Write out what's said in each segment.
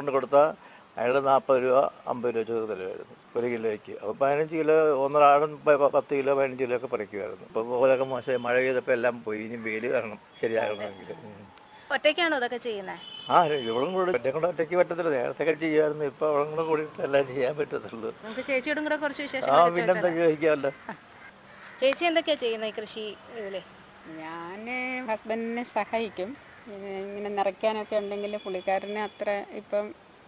കൊണ്ട് കൊടുത്താൽ അയാൾ നാൽപ്പത് രൂപ അമ്പത് രൂപ വെച്ച് തരുമായിരുന്നു ഒരു കിലോയ്ക്ക് അപ്പോൾ പതിനഞ്ച് കിലോ ഒന്നരാടൻ പ- പ- പത്ത് കിലോ പതിനഞ്ച് കിലോ ഒക്കെ പറിക്കുമായിരുന്നു ഇപ്പോൾ പോലൊക്കെ മോശമായി മഴ പെയ്തപ്പോൾ എല്ലാം പോയി ഇനി വെയിൽ കാരണം ശരിയാകണമെങ്കിൽ ഉം. ഒറ്റയ്ക്കാണോ ഇതൊക്കെ ചെയ്യുന്നത് ആ ഇവളും കൂടെ ഒറ്റ കൂടെ ഒറ്റയ്ക്ക് പറ്റത്തില്ല നേരത്തെ ചെയ്യുമായിരുന്നു ഇപ്പോൾ അവളും കൂടെ കൂടിയിട്ട് എല്ലാം ചെയ്യാൻ പറ്റത്തുള്ളൂ നമുക്ക് ചേച്ചിയോടും കൂടെ കുറച്ച് ആ വിശേഷങ്ങൾ പിന്നെന്താ ചോദിക്കാമല്ലോ ചേച്ചി എന്തൊക്കെയാ ചെയ്യുന്നത് ഈ കൃഷി ഇതില് ഞാൻ ഹസ്ബൻഡിനെ സഹായിക്കും ഇങ്ങനെ ഇങ്ങനെ നിറയ്ക്കാനൊക്കെ ഉണ്ടെങ്കിൽ പുള്ളിക്കാരന് അത്ര ഇപ്പം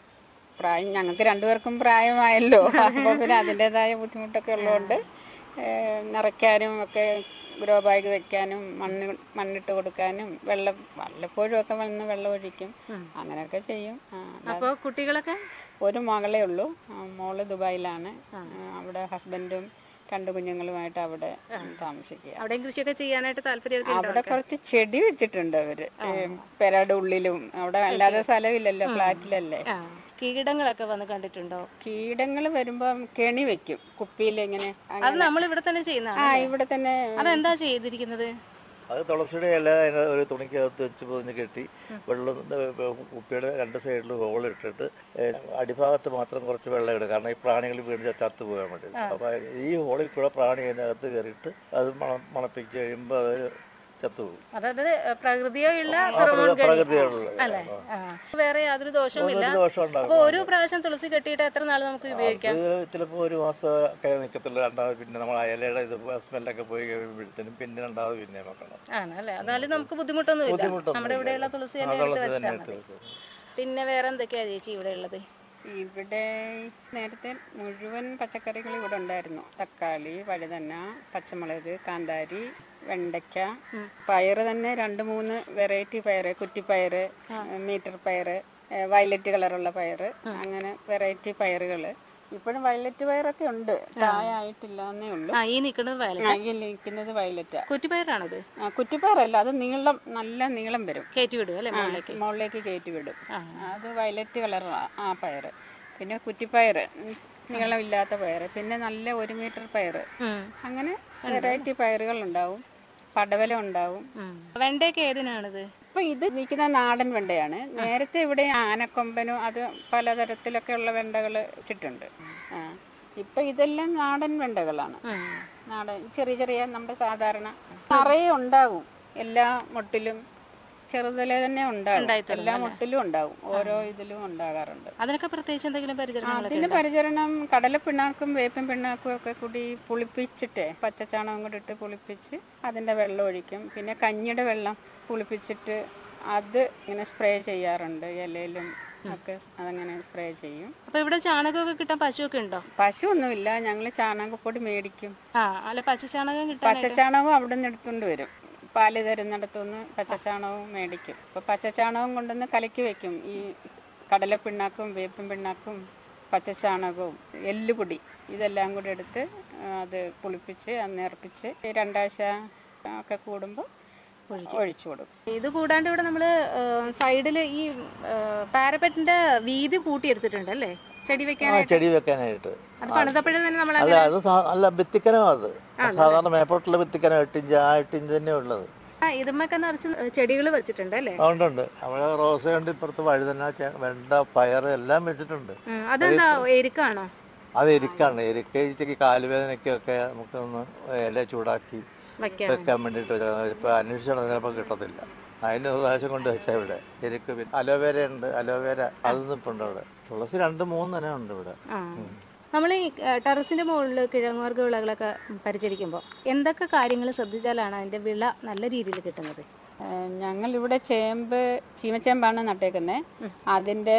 പ്രായം ഞങ്ങൾക്ക് രണ്ടുപേർക്കും പ്രായമായല്ലോ അപ്പോൾ പിന്നെ അതിൻ്റെതായ ബുദ്ധിമുട്ടൊക്കെ ഉള്ളതുകൊണ്ട് ഏഹ്, നിറയ്ക്കാനും ഒക്കെ ഗ്രോ ബാഗ് വെക്കാനും മണ്ണ് മണ്ണിട്ട് കൊടുക്കാനും വെള്ളം വല്ലപ്പോഴും ഒക്കെ വന്ന് വെള്ളം ഒഴിക്കും അങ്ങനെയൊക്കെ ചെയ്യും ആ, അല്ലാതെ അപ്പോൾ കുട്ടികളൊക്കെ ഒരു മകളേ ഉള്ളൂ ആ, മോള് ദുബായിലാണ് ആ, അവിടെ ഹസ്ബൻഡും രണ്ട് കുഞ്ഞുങ്ങളുമായിട്ട് അവിടെ താമസിക്കുക അവിടെയും കൃഷിയൊക്കെ ചെയ്യാനായിട്ട് താല്പര്യമൊക്കെ ഉണ്ടോ അവിടെ കുറച്ച് ചെടി വെച്ചിട്ടുണ്ട് അവര് ഏം, പെരയുടെ ഉള്ളിലും അവിടെ അല്ലാതെ സ്ഥലമില്ലല്ലോ ഫ്ലാറ്റിലല്ലേ ആ കീടങ്ങളൊക്കെ വന്ന് കണ്ടിട്ടുണ്ടോ കീടങ്ങൾ വരുമ്പോ കെണി വെക്കും കുപ്പിയിൽ ഇങ്ങനെ അത് അങ്ങനെ. നമ്മൾ ഇവിടെ തന്നെ ആ ചെയ്യുന്നതാണ് ഇവിടെ തന്നെ അതെന്താ ചെയ്തിരിക്കുന്നത് അത് തുളസിയുടെ ഇല അതിനെ ഒരു തുണിക്കകത്ത് വെച്ച് പൊതിഞ്ഞ് കെട്ടി വെള്ളം ഏ, കുപ്പിയുടെ രണ്ട് സൈഡിൽ ഹോൾ ഇട്ടിട്ട് ഏ, അടിഭാഗത്ത് മാത്രം കുറച്ച് വെള്ളം ഇടുക കാരണം ഈ പ്രാണികൾ വീണ് ചത്ത് പോകാൻ വേണ്ടി അപ്പോൾ ഈ ഹോളിൽ കൂടെ പ്രാണി അതിനകത്ത് കയറിയിട്ട് അത് മണം മണപ്പിച്ച് കഴിയുമ്പോൾ അത് ചത്തുപോകും അതായത് പ്രകൃതിയുള്ള ആ, ഹോർമോൺ കെണി. പ്രകൃതിയുള്ള അല്ലേ ആ. വേറെ യാതൊരു ദോഷവുമില്ല ഒരു ദോഷം അപ്പൊ ഉണ്ടാകും ഒരു പ്രാവശ്യം തുളസി കെട്ടിയിട്ട് എത്ര നാൾ നമുക്ക് ഉപയോഗിക്കാം അത് ചിലപ്പോൾ ഒരു മാസം ഒക്കെ നിൽക്കത്തില്ല രണ്ടാമത് പിന്നെ നമ്മൾ അയലയുടെ ഇത് സ്മെല്ലൊക്കെ പോയി കഴിയുമ്പോഴത്തേനും പിന്നെ രണ്ടാമത് പിന്നെ വെക്കണം ആണ് അല്ലേ എന്നാലും നമുക്ക് ബുദ്ധിമുട്ടൊന്നുമില്ല ബുദ്ധിമുട്ടൊന്നും നമ്മുടെ ഇല്ല. ഇവിടെയുള്ള തുളസി ആ, തന്നെ എടുത്ത് തുളസി വെച്ചാൽ തന്നെ മതി എടുത്ത് വെക്കും. പിന്നെ വേറെ എന്തൊക്കെയാ ചേച്ചി ഇവിടെ ഉള്ളത് ഇവിടെ നേരത്തെ മുഴുവൻ പച്ചക്കറികൾ ഇവിടെ ഉണ്ടായിരുന്നു തക്കാളി വഴുതന പച്ചമുളക് കാന്താരി വെണ്ടയ്ക്ക പയറ് തന്നെ രണ്ട് മൂന്ന് വെറൈറ്റി പയറ് കുറ്റിപ്പയറ് മീറ്റർ പയറ് ഏഹ് വയലറ്റ് കളറുള്ള പയറ് അങ്ങനെ വെറൈറ്റി പയറുകൾ ഇപ്പോഴും വയലറ്റ് പയറൊക്കെ ഉണ്ട് പ്രായമായിട്ടില്ല എന്നേ ഉള്ളൂ ആ ഈ നിൽക്കുന്നത് വയലറ്റ് ആ, ഈ നിൽക്കുന്നത് വയലറ്റാ കുറ്റിപ്പയറാണത് ആ, കുറ്റിപ്പയറല്ല അത് നീളം നല്ല നീളം വരും കയറ്റി വിടുക അല്ലേ ആ, മുകളിലേക്ക് മുകളിലേക്ക് കയറ്റി വിടും ആ. അത് വയലറ്റ് കളറാ ആ പയറ് പിന്നെ കുറ്റിപ്പയറ് ഉം, നീളമില്ലാത്ത പയറ് പിന്നെ നല്ല ഒരു മീറ്റർ പയറ് ഉം. അങ്ങനെ വെറൈറ്റി പയറുകൾ ഉണ്ടാവും പടവലം ഉണ്ടാവും ഉം. വെണ്ടയൊക്കെ ഏതിനാണിത് ഇപ്പൊ ഇത് നിൽക്കുന്ന നാടൻ വെണ്ടയാണ് നേരത്തെ ഇവിടെ ആനക്കൊമ്പനും അത് പലതരത്തിലൊക്കെ ഉള്ള വെണ്ടകൾ വെച്ചിട്ടുണ്ട് ആ ഇപ്പൊ ഇതെല്ലാം നാടൻ വെണ്ടകളാണ് ഉം. നാടൻ ചെറിയ ചെറിയ നമ്മുടെ സാധാരണ നിറയെ ഉണ്ടാകും എല്ലാ മുട്ടിലും ചെറുതലെ തന്നെ ഉണ്ടാകും എല്ലാ മുട്ടിലും ഉണ്ടാകും ഓരോ ഇതിലും ഉണ്ടാകാറുണ്ട് അതിനൊക്കെ പ്രത്യേകിച്ച് എന്തെങ്കിലും പരിചരണങ്ങളൊക്കെ അതിന്റെ പരിചരണം കടലപ്പിണ്ണാക്കും വേപ്പൻ പിണ്ണാക്കും ഒക്കെ കൂടി പുളിപ്പിച്ചിട്ട് പച്ചച്ചാണകം കൂടി ഇട്ട് പുളിപ്പിച്ച് അതിന്റെ വെള്ളം ഒഴിക്കും പിന്നെ കഞ്ഞിയുടെ വെള്ളം പുളിപ്പിച്ചിട്ട് അത് ഇങ്ങനെ സ്പ്രേ ചെയ്യാറുണ്ട് ഇലയിലും ഒക്കെ അതങ്ങനെ സ്പ്രേ ചെയ്യും അപ്പൊ ഇവിടെ ചാണകമൊക്കെ കിട്ടാൻ പശുവൊക്കെ ഉണ്ടോ പശു ഒന്നുമില്ല ഞങ്ങൾ ചാണകപ്പൊടി മേടിക്കും ആ അല്ല പച്ചച്ചാണകം കിട്ടാൻ പച്ചച്ചാണകം അവിടെ നിന്ന് എടുത്തുകൊണ്ട് വരും പാല് തരുന്നിടത്തുനിന്ന് പച്ചച്ചാണകവും മേടിക്കും അപ്പോൾ പച്ചച്ചാണകം കൊണ്ടുവന്ന് കലക്കി വെക്കും ഈ കടലപ്പിണ്ണാക്കും വേപ്പൻ പിണ്ണാക്കും പച്ചച്ചാണകവും എല്ലുപൊടി ഇതെല്ലാം കൂടി എടുത്ത് ആ, അത് പുളിപ്പിച്ച് നേർപ്പിച്ച് രണ്ടാഴ്ച ഒക്കെ കൂടുമ്പോൾ ഒഴിച്ചു കൊടുക്കും ഇത് കൂടാണ്ട് ഇവിടെ നമ്മള് സൈഡില് ഈ പാരപ്പറ്റിന്റെ വീതി കൂട്ടിയെടുത്തിട്ടുണ്ട് അല്ലേ ചെടി ആ വെക്കാനായിട്ട് ചെടി വെക്കാനായിട്ട് അത് പണിതപ്പോഴേ തന്നെ നമ്മൾ അല്ല അത് സാ- അല്ല ഭിത്തിക്കനം അത് സാധാരണ മേപ്പോട്ടുള്ള ഭിത്തിക്കനം എട്ടിഞ്ച് ആ എട്ടിഞ്ച് തന്നെ ഉള്ളത് ഇതുമ്മൊക്കെ നിറച്ച് ചെടികൾ വെച്ചിട്ടുണ്ട് അല്ലേ അതുകൊണ്ടുണ്ട് അവിടെ റോസ ഉണ്ട് ഇപ്പുറത്ത് വഴുതന ചെ- വെണ്ട പയർ എല്ലാം വെച്ചിട്ടുണ്ട് ഉം, അതെന്താ എരിക്കാണോ അത് എരിക്കാണ് എരിക്ക ഇച്ചിരി കാലുവേദനയ്ക്കൊക്കെ നമുക്കൊന്ന് ഇല ചൂടാക്കി വെക്കാം വെക്കാൻ വേണ്ടിയിട്ട് ഇപ്പൊ അന്വേഷിച്ചാൽ ചിലപ്പോൾ കിട്ടത്തില്ല അതിന് ഒരു പ്രാവശ്യം കൊണ്ട് വെച്ചാൽ ഇവിടെ എരിക്ക് പിന്നെ അലോവേര ഉണ്ട് അലോവേര അതൊന്നും ഇപ്പം ഉണ്ട് അവിടെ തുളസി രണ്ട് മൂന്ന് തന്നെ ഉണ്ട് ഇവിടെ ആ നമ്മൾ ഈ ടെറസിന്റെ മുകളിൽ കിഴങ്ങുവർഗ്ഗ വിളകളൊക്കെ പരിചരിക്കുമ്പോൾ എന്തൊക്കെ കാര്യങ്ങൾ ശ്രദ്ധിച്ചാലാണ് അതിന്റെ വിള നല്ല രീതിയിൽ കിട്ടുന്നത് ഞങ്ങൾ ഇവിടെ ചേമ്പ് ചീമച്ചേമ്പാണ് നട്ടേക്കുന്നത് അതിൻ്റെ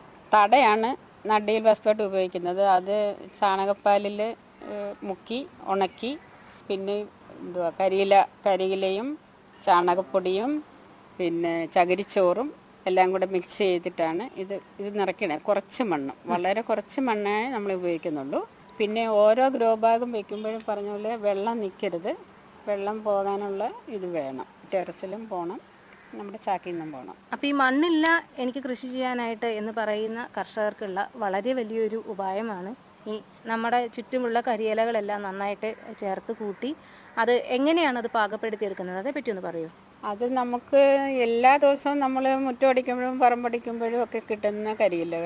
തടയാണ് നടിയിൽ വസ്തുവായിട്ട് ഉപയോഗിക്കുന്നത് അത് ചാണകപ്പാലിൽ മുക്കി ഉണക്കി പിന്നെ എന്തുവാ കരിയില കരിയിലയും ചാണകപ്പൊടിയും പിന്നെ ചകിരിച്ചോറും എല്ലാം കൂടെ മിക്സ് ചെയ്തിട്ടാണ് ഇത് ഇത് നിറയ്ക്കണത് കുറച്ച് മണ്ണ് വളരെ കുറച്ച് മണ്ണേ നമ്മൾ ഉപയോഗിക്കുന്നുള്ളൂ പിന്നെ ഓരോ ഗ്രോ ബാഗും വെക്കുമ്പോഴും പറഞ്ഞ പോലെ വെള്ളം നിൽക്കരുത് വെള്ളം പോകാനുള്ള ഇത് വേണം ടെറസിലും പോകണം നമ്മുടെ ചാക്കിൽ നിന്നും പോകണം അപ്പൊ ഈ മണ്ണില്ല എനിക്ക് കൃഷി ചെയ്യാനായിട്ട് എന്ന് പറയുന്ന കർഷകർക്കുള്ള വളരെ വലിയൊരു ഉപായമാണ് ഈ നമ്മുടെ ചുറ്റുമുള്ള കരിയിലകളെല്ലാം നന്നായിട്ട് ചേർത്ത് കൂട്ടി അത് എങ്ങനെയാണ് അത് പാകപ്പെടുത്തിയെടുക്കുന്നത് അതേപ്പറ്റി ഒന്ന് പറയൂ അത് നമുക്ക് എല്ലാ ദിവസവും നമ്മൾ മുറ്റമടിക്കുമ്പോഴും പറമ്പടിക്കുമ്പോഴും ഒക്കെ കിട്ടുന്ന കരിയില